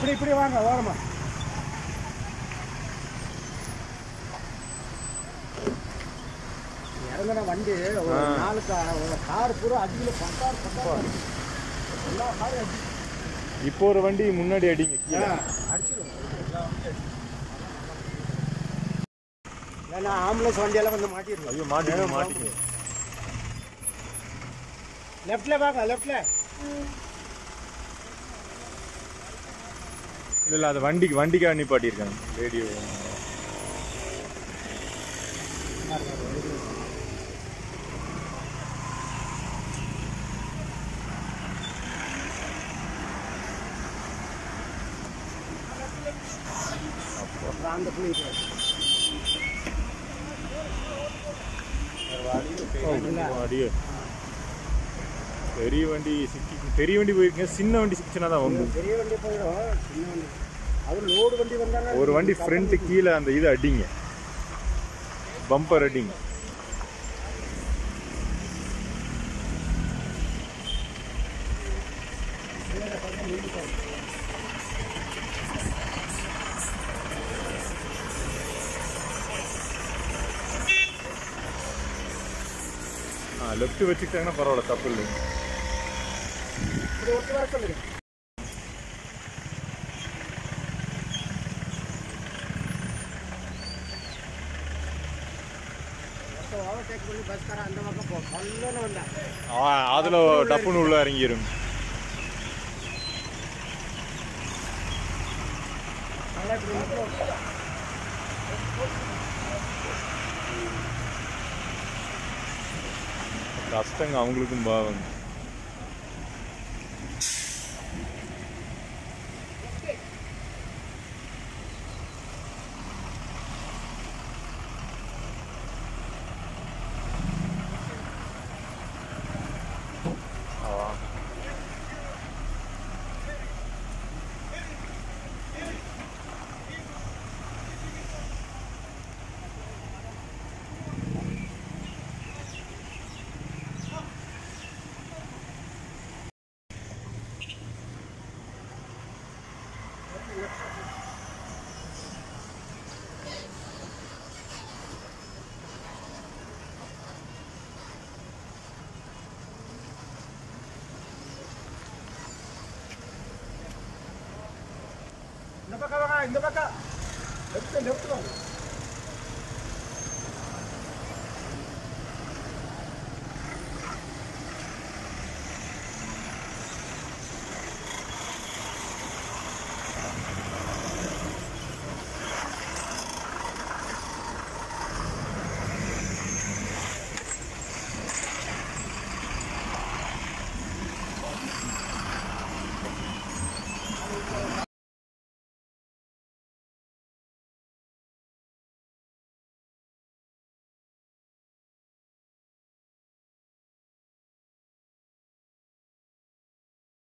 இப்படி இப்படி வாங்க ஓரமா இறங்கின வண்டி ஒரு ஆ. நாலு கா- ஒரு கார் பூரா அடியில் பத்தாறு பத்தாறு எல்லா காரும் அடி இப்போ ஒரு வண்டி முன்னாடி அடிங்க கீழே அடிச்சிடும் ஏன்னா ஆம்புலன்ஸ் வண்டியெல்லாம் வந்து மாட்டிருக்கு ஐயோ மாட்டிக்கணும் மாட்டிக்கணும் லெஃப்ட்ல வாங்க லெஃப்ட்ல இல்ல இல்ல அது வண்டிக்கு வண்டிக்காக நிப்பாட்டியிருக்காங்க ரேடியோ அந்த புள்ளி அடியோ பெரிய வண்டி சிக்கி பெரிய வண்டி போயிருக்கீங்க சின்ன வண்டி சிக்கிச்சுனா தான் வந்து பெரிய வண்டி போயிடும் சின்ன வண்டி அது லோடு வண்டி வந்தாங்க ஒரு வண்டி ஃப்ரண்ட் கீழே அந்த இது அடிங்க பம்பர் அடிங்க ஆ லெஃப்ட் வச்சுக்கிட்டாங்கன்னா பரவாயில்ல தப்பு இல்லை இது ஒட்டு வர சொல்லுங்க ஓவர்டேக் பண்ணி பஸ்கார அந்த பக்கம் போ கொல்லன்னு வந்தான் ஆ, அதுல டப்புன்னு உள்ள இறங்கிரும் நல்லா இப்படி நிக்கிறோம். கஷ்டங்க அவங்களுக்கும் பாவங்க ஆ. இந்த பக்கம் வாங்க இந்த பக்கம் லெஃப்ட் லெஃப்ட் வாங்க